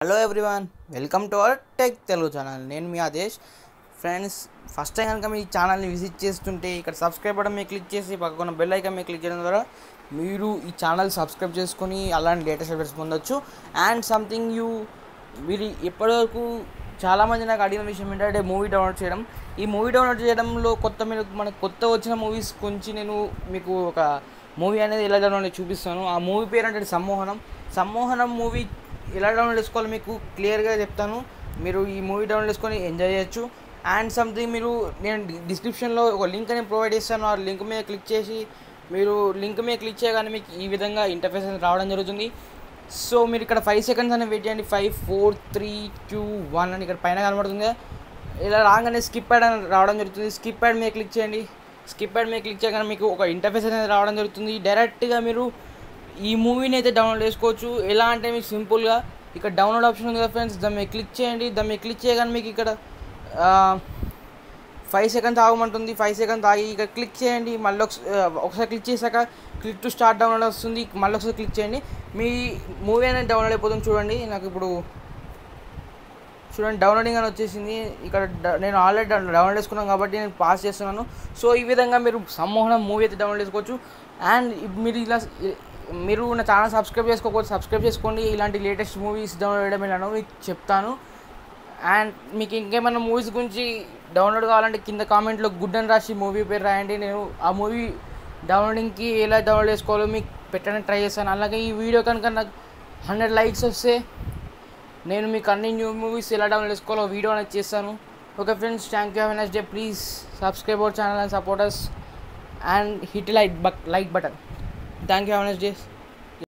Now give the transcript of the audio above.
Hello everyone welcome to our tech Telugu channel నేను మీ Aadesh friends first time కనుక మీ ఛానల్ని విజిట్ చేస్తుంటే ఇక్కడ సబ్స్క్రైబ్ బటన్ మీద క్లిక్ చేసి పక్కన బెల్ ఐకాన్ మీద క్లిక్ చేయడం ద్వారా మీరు ఈ ఛానల్ సబ్స్క్రైబ్ చేసుకొని అలాంటి లేటెస్ట్ అప్డేట్స్ పొందొచ్చు అండ్ సంథింగ్ యూ మీరు ఇప్పటివరకు చాలామంది నాకు అడిగిన విషయం ఏంటంటే మూవీ డౌన్లోడ్ చేయడం ఈ మూవీ డౌన్లోడ్ చేయడంలో కొత్త మీరు మనకు కొత్త వచ్చిన మూవీస్ గురించి నేను మీకు ఒక మూవీ అనేది ఎలా డౌన్లోడ్ చూపిస్తాను ఆ మూవీ పేరు అంటే సమ్మోహనం సమ్మోహనం మూవీ ఎలా డౌన్లోడ్ చేసుకోవాలో మీకు క్లియర్గా చెప్తాను మీరు ఈ మూవీ డౌన్లోడ్ చేసుకొని ఎంజాయ్ చేయొచ్చు అండ్ సంథింగ్ మీరు నేను డిస్క్రిప్షన్లో ఒక లింక్ అని ప్రొవైడ్ చేస్తాను ఆ లింక్ మీద క్లిక్ చేసి మీరు లింక్ మీద క్లిక్ చేయగానే మీకు ఈ విధంగా ఇంటర్ఫేస్ అనేది రావడం జరుగుతుంది సో మీరు ఇక్కడ ఫైవ్ సెకండ్స్ అని వెయిట్ చేయండి five four three two one అని ఇక్కడ పైన కనబడుతుంది కదా. ఇలా రాగానే స్కిప్ యాడ్ అని రావడం జరుగుతుంది స్కిప్ యాడ్ మీద క్లిక్ చేయండి స్కిప్ యాడ్ మీద క్లిక్ చేయగానే మీకు ఒక ఇంటర్ఫేస్ అనేది రావడం జరుగుతుంది డైరెక్ట్గా మీరు ఈ మూవీని అయితే డౌన్లోడ్ చేసుకోవచ్చు ఎలా అంటే మీకు సింపుల్గా ఇక్కడ డౌన్లోడ్ ఆప్షన్ ఉంది కదా ఫ్రెండ్స్ దాని మీద క్లిక్ చేయండి దాని మీద క్లిక్ చేయగానే మీకు ఇక్కడ ఫైవ్ సెకండ్స్ ఆగమంటుంది ఫైవ్ సెకండ్స్ ఆగి ఇక్కడ క్లిక్ చేయండి మళ్ళీ ఒకస- ఆ, ఒకసారి క్లిక్ చేశాక క్లిక్ టు స్టార్ట్ డౌన్లోడ్ వస్తుంది మళ్ళీ ఒకసారి క్లిక్ చేయండి మీ మూవీ అనేది డౌన్లోడ్ అయిపోతుంది చూడండి నాకు ఇప్పుడు చూడండి డౌన్లోడింగ్ అని వచ్చేసింది ఇక్కడ డ- నేను ఆల్రెడీ డౌన్లోడ్ చేసుకున్నాను కాబట్టి నేను పాస్ చేస్తున్నాను సో ఈ విధంగా మీరు సమ్మోహనం మూవీ అయితే డౌన్లోడ్ చేసుకోవచ్చు అండ్ మీరు ఇలా మీరు నా ఛానల్ సబ్స్క్రైబ్ చేసుకోకపోతే సబ్స్క్రైబ్ చేసుకోండి ఇలాంటి లేటెస్ట్ మూవీస్ డౌన్లోడ్ చేయడం ఎలానో మీకు చెప్తాను అండ్ మీకు ఇంకేమైనా మూవీస్ గురించి డౌన్లోడ్ కావాలంటే కింద కామెంట్లో గుడ్ అని రాసి మూవీ పేరు రాయండి నేను ఆ మూవీ డౌన్లోడింగ్కి ఎలా డౌన్లోడ్ చేసుకోవాలో మీకు పెట్టడానికి ట్రై చేస్తాను అలాగే ఈ వీడియో కనుక నాకు హండ్రెడ్ లైక్స్ వస్తే నేను మీకు అన్ని న్యూ మూవీస్ ఎలా డౌన్లోడ్ చేసుకోవాలో వీడియో అనేది చేస్తాను okay friends thank you have next day please subscribe our channel and supporters and hit like buck like button thank you have next day